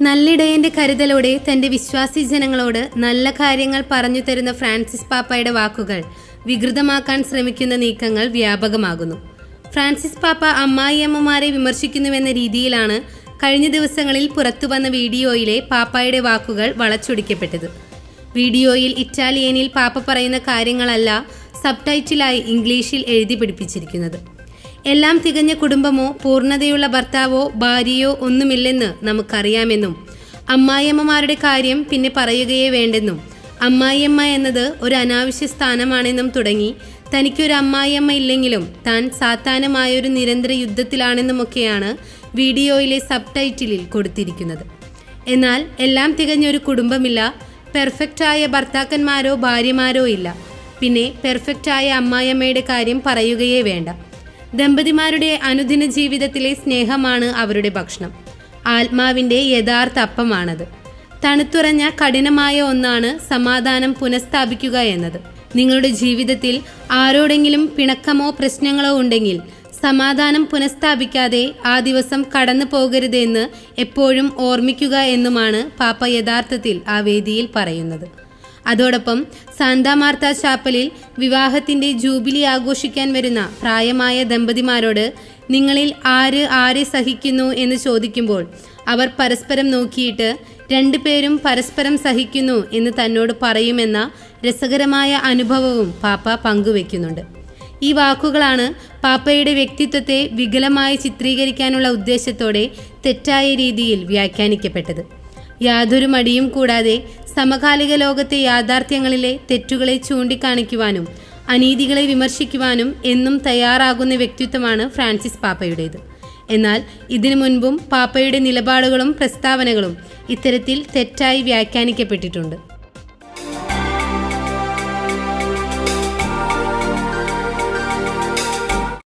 നല്ലിടയന്റെ കരുതലോടെ തന്റെ വിശ്വാസി ജനങ്ങളോട് നല്ല കാര്യങ്ങൾ പറഞ്ഞു തരുന്ന ഫ്രാൻസിസ് പാപ്പയുടെ വാക്കുകൾ വികൃതമാക്കാൻ ശ്രമിക്കുന്ന നീക്കങ്ങൾ വ്യാപകമാകുന്നു ഫ്രാൻസിസ് പാപ്പ അമ്മായിയമ്മമാരെ വിമർശിക്കുന്നുവെന്ന രീതിയിലാണ് കഴിഞ്ഞ ദിവസങ്ങളിൽ പുറത്തുവന്ന വീഡിയോയിലെ പാപ്പായുടെ വാക്കുകൾ വളച്ചൊടിക്കപ്പെട്ടത് വീഡിയോയിൽ ഇറ്റാലിയനിൽ പാപ്പ പറയുന്ന കാര്യങ്ങളല്ല സബ് ടൈറ്റിലായി ഇംഗ്ലീഷിൽ എഴുതി പിടിപ്പിച്ചിരിക്കുന്നത് എല്ലാം തികഞ്ഞ കുടുംബമോ പൂർണ്ണതയുള്ള ഭർത്താവോ ഭാര്യയോ ഒന്നുമില്ലെന്ന് നമുക്കറിയാമെന്നും അമ്മായിയമ്മമാരുടെ കാര്യം പിന്നെ പറയുകയേ വേണ്ടെന്നും അമ്മായിയമ്മ എന്നത് ഒരു അനാവശ്യ സ്ഥാനമാണെന്നും തുടങ്ങി തനിക്കൊരു അമ്മായിയമ്മ ഇല്ലെങ്കിലും താൻ സാത്താനുമായൊരു നിരന്തര യുദ്ധത്തിലാണെന്നുമൊക്കെയാണ് വീഡിയോയിലെ സബ് ടൈറ്റിലിൽ കൊടുത്തിരിക്കുന്നത് എന്നാൽ എല്ലാം തികഞ്ഞൊരു കുടുംബമില്ല പെർഫെക്റ്റായ ഭർത്താക്കന്മാരോ ഭാര്യമാരോ ഇല്ല പിന്നെ പെർഫെക്റ്റായ അമ്മായിയമ്മയുടെ കാര്യം പറയുകയേ വേണ്ട ദമ്പതിമാരുടെ അനുദിന ജീവിതത്തിലെ സ്നേഹമാണ് അവരുടെ ഭക്ഷണം ആത്മാവിന്റെ യഥാർത്ഥ അപ്പമാണത് തണുത്തുറഞ്ഞ കഠിനമായ ഒന്നാണ് സമാധാനം പുനഃസ്ഥാപിക്കുക എന്നത് നിങ്ങളുടെ ജീവിതത്തിൽ ആരോടെങ്കിലും പിണക്കമോ പ്രശ്നങ്ങളോ ഉണ്ടെങ്കിൽ സമാധാനം പുനഃസ്ഥാപിക്കാതെ ആ ദിവസം കടന്നു പോകരുതെന്ന് എപ്പോഴും ഓർമ്മിക്കുക എന്നുമാണ് പാപ്പ യഥാർത്ഥത്തിൽ ആ വേദിയിൽ പറയുന്നത് അതോടൊപ്പം സാന്താമാർത്ത ചാപ്പലിൽ വിവാഹത്തിന്റെ ജൂബിലി ആഘോഷിക്കാൻ വരുന്ന പ്രായമായ ദമ്പതിമാരോട് നിങ്ങളിൽ ആര് ആരെ സഹിക്കുന്നു എന്ന് ചോദിക്കുമ്പോൾ അവർ പരസ്പരം നോക്കിയിട്ട് രണ്ടുപേരും പരസ്പരം സഹിക്കുന്നു എന്ന് തന്നോട് പറയുമെന്ന രസകരമായ അനുഭവവും പാപ്പ പങ്കുവെക്കുന്നുണ്ട് ഈ വാക്കുകളാണ് പാപ്പയുടെ വ്യക്തിത്വത്തെ വികലമായി ചിത്രീകരിക്കാനുള്ള ഉദ്ദേശത്തോടെ തെറ്റായ രീതിയിൽ വ്യാഖ്യാനിക്കപ്പെട്ടത് യാതൊരു മടിയും കൂടാതെ സമകാലിക ലോകത്തെ യാഥാർത്ഥ്യങ്ങളിലെ തെറ്റുകളെ ചൂണ്ടിക്കാണിക്കുവാനും അനീതികളെ വിമർശിക്കുവാനും എന്നും തയ്യാറാകുന്ന വ്യക്തിത്വമാണ് ഫ്രാൻസിസ് പാപ്പയുടേത് എന്നാൽ ഇതിനു മുൻപും പാപ്പയുടെ നിലപാടുകളും പ്രസ്താവനകളും ഇത്തരത്തിൽ തെറ്റായി വ്യാഖ്യാനിക്കപ്പെട്ടിട്ടുണ്ട്